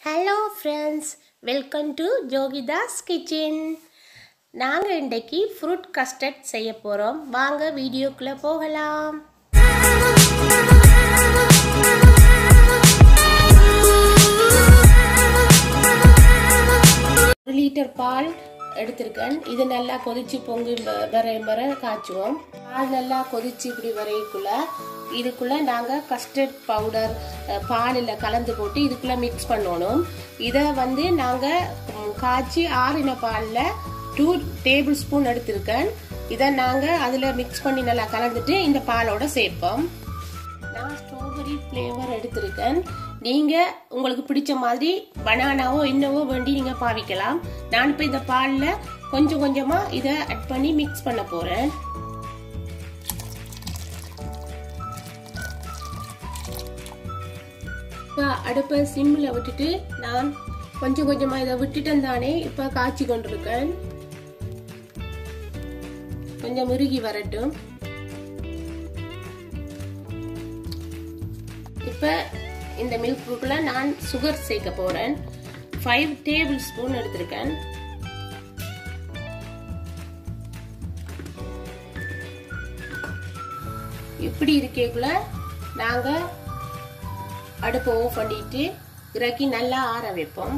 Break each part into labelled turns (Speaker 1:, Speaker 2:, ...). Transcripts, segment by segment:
Speaker 1: hello friends welcome to Jogitha's kitchen நாங்கள் இன்றைக்கி fruit custard செய்ய போகிறோம் வாங்க வீடியோக்குள்ளே போகலாம் ஒரு லிட்டர் பால் எடுத்திருக்கேன் இது நல்லா கொதிச்சு பொங்கி வ- வரையும் வர காய்ச்சுவோம் பால் நல்லா கொதிச்சு இப்படி வரைக்குள்ள இதுக்குள்ள நாங்கள் கஸ்டர்ட் பவுடர் பாலில் கலந்து போட்டு இதுக்குள்ள மிக்ஸ் பண்ணணும் இதை வந்து நாங்கள் காய்ச்சி ஆறின பாலில் டூ டேபிள் ஸ்பூன் எடுத்திருக்கேன் இதை நாங்கள் அதில் மிக்ஸ் பண்ணி நல்லா கலந்துட்டு இந்த பாலோட சேர்ப்போம் நான் ஸ்ட்ராபெரி ஃப்ளேவர் எடுத்திருக்கேன் நீங்க உங்களுக்கு பிடிச்ச மாதிரி பனானாவோ என்னவோ வேண்டி நீங்க பாவிக்கலாம் நான் இப்ப இந்த பால்ல கொஞ்சம் கொஞ்சமா இதை அட் பண்ணி மிக்ஸ் பண்ண போறேன் இப்போ அடுப்பை சிம்மில் விட்டுட்டு நான் கொஞ்சம் கொஞ்சமா இதை விட்டுட்டேன் தானே இப்போ காய்ச்சி கொண்டிருக்கேன் கொஞ்சம் முருகி வரட்டும் இப்போ இந்த மில்க்குள்ள நான் சுகர் சேர்க்க போறேன் ஃபைவ் டேபிள் ஸ்பூன் எடுத்திருக்கேன் இப்படி இருக்கேக்குள்ள நாங்க அடுப்பை ஆஃப் பண்ணிட்டு இறக்கி நல்லா ஆற வைப்போம்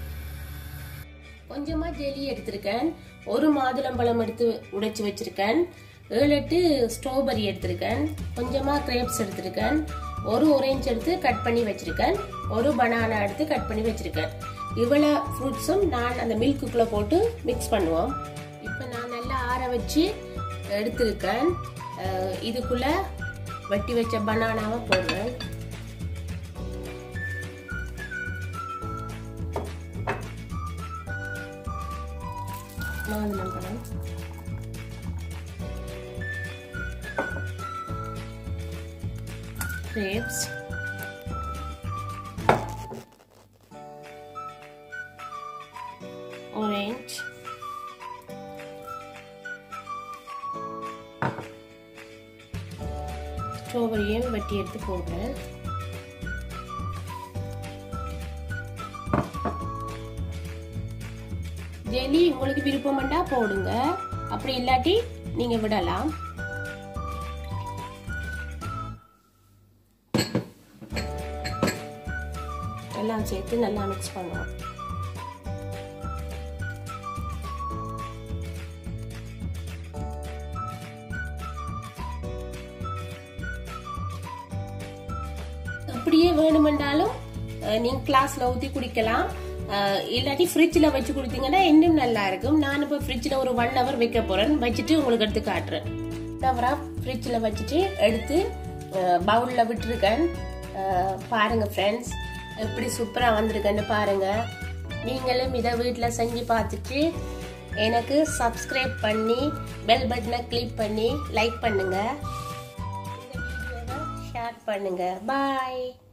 Speaker 1: கொஞ்சமா ஜெலி எடுத்திருக்கேன் ஒரு மாதுளம்பழம் எடுத்து உடைச்சு வச்சிருக்கேன் ஏழு எட்டு ஸ்ட்ராபெரி எடுத்திருக்கேன் கொஞ்சமா கிரேப்ஸ் எடுத்திருக்கேன் ஒரு orange எடுத்து கட் பண்ணி வச்சிருக்கேன் ஒரு பனானா எடுத்து கட் பண்ணி வச்சிருக்கேன் இவ்வளோ ஃப்ரூட்ஸும் நான் அந்த மில்க்குக்குள்ள போட்டு மிக்ஸ் பண்ணுவோம் இப்போ நான் நல்லா ஆற வச்சு எடுத்திருக்கேன் அஹ் இதுக்குள்ள வெட்டி வச்ச பனானாவை போடுறேன் மாதுளம்பழம் grapes orange ஸ்ட்ராபெரியும் வெட்டி எடுத்து போடுறேன் ஜெலி உங்களுக்கு விருப்பம்ண்டா போடுங்க அப்படி இல்லாட்டி நீங்க விடலாம் எல்லாம் சேர்த்து நல்லா மிக்ஸ் பண்ணுவோம் அப்படியே வேணுமென்றாலும் அஹ், நீங்க கிளாஸ்ல ஊத்தி குடிக்கலாம் அஹ், இல்லாட்டி ஃப்ரிட்ஜில் வச்சு குடித்தீங்கன்னா இன்னும் நல்லா இருக்கும் நான் இப்போ ஃப்ரிட்ஜில் ஒரு ஒன் ஹவர் வைக்க போறேன் வச்சுட்டு உங்களுக்கு எடுத்து காட்டுறேன் தவறா ஃப்ரிட்ஜில் வச்சுட்டு எடுத்து பவுலில் விட்டுருக்கேன் அஹ், பாருங்க ஃப்ரெண்ட்ஸ் எப்படி சூப்பராக வந்திருக்கேன்னு பாருங்க நீங்களும் இதை வீட்டில் செஞ்சு பார்த்துட்டு எனக்கு சப்ஸ்கிரைப் பண்ணி பெல் பட்டனை கிளிக் பண்ணி லைக் பண்ணுங்க இந்த வீடியோவை ஷேர் பண்ணுங்க பாய்